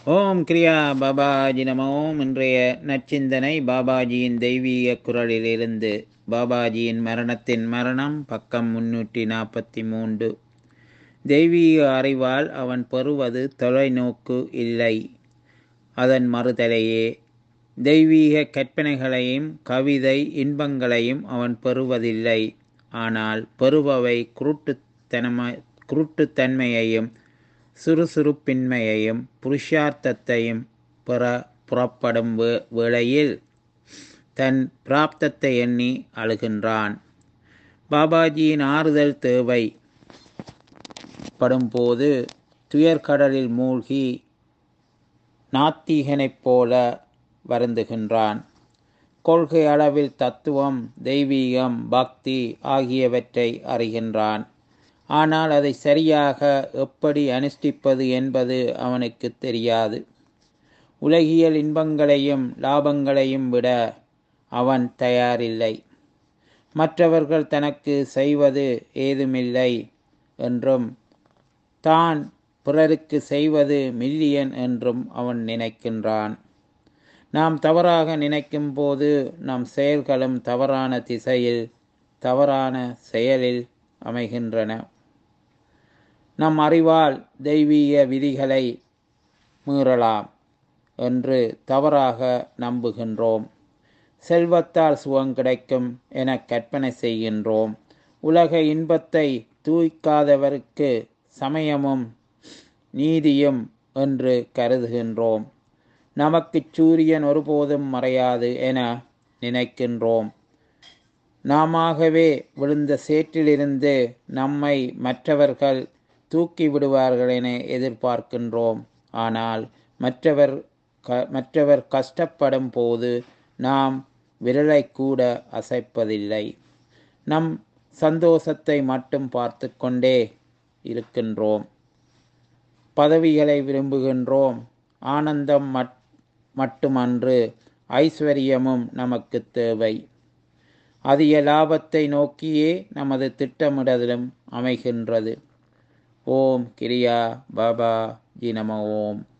ஓம் கிரியா பாபாஜி நம ஓம் இன்றைய நற்சிந்தனை பாபாஜியின் தெய்வீக குரலிலிருந்து பாபாஜியின் மரணத்தின் மரணம் பக்கம் முன்னூற்றி நாற்பத்தி மூன்று தெய்வீக அறிவால் அவன் பெறுவது தொலைநோக்கு இல்லை அதன் மறுதலையே தெய்வீக கற்பனைகளையும் கவிதை இன்பங்களையும் அவன் பெறுவதில்லை ஆனால் பெறுபவை குருட்டுத்தனம குருட்டுத்தன்மையையும் சுறுசுறுப்பின்மையையும் புருஷார்த்தத்தையும் பெற புறப்படும் வே- வேளையில் தன் பிராப்தத்தை எண்ணி அழுகின்றான் பாபாஜியின் ஆறுதல் தேவை படும்போது துயர்கடலில் மூழ்கி நாத்திகனைப் போல வருந்துகின்றான் கொள்கை அளவில் தத்துவம் தெய்வீகம் பக்தி ஆகியவற்றை அறிகின்றான் ஆனால் அதை சரியாக எப்படி அனுஷ்டிப்பது என்பது அவனுக்கு தெரியாது உலகியல் இன்பங்களையும் லாபங்களையும் விட அவன் தயாரில்லை மற்றவர்கள் தனக்கு செய்வது ஏதுமில்லை என்றும் தான் பிறருக்கு செய்வது மில்லியன் என்றும் அவன் நினைக்கின்றான் நாம் தவறாக நினைக்கும் போது நம் செயல்களும் தவறான திசையில் தவறான செயலில் அமைகின்றன நம் அறிவால் தெய்வீக விதிகளை மீறலாம் என்று தவறாக நம்புகின்றோம் செல்வத்தால் சுகம் கிடைக்கும் என கற்பனை செய்கின்றோம் உலக இன்பத்தை தூய்க்காதவருக்கு சமயமும் நீதியும் என்று கருதுகின்றோம் நமக்கு சூரியன் ஒருபோதும் மறையாது என நினைக்கின்றோம் நாமாகவே விழுந்த சேற்றிலிருந்து நம்மை மற்றவர்கள் தூக்கி விடுவார்கள் என எதிர்பார்க்கின்றோம் ஆனால் மற்றவர் க மற்றவர் கஷ்டப்படும் போது நாம் விரலை கூட அசைப்பதில்லை நம் சந்தோஷத்தை மட்டும் பார்த்து கொண்டே இருக்கின்றோம் பதவிகளை விரும்புகின்றோம் ஆனந்தம் மட் மட்டுமன்று ஐஸ்வர்யமும் நமக்கு தேவை அதிக லாபத்தை நோக்கியே நமது திட்டமிடலும் அமைகின்றது ஓம் கிரியா பாபா ஜி நம ஓம்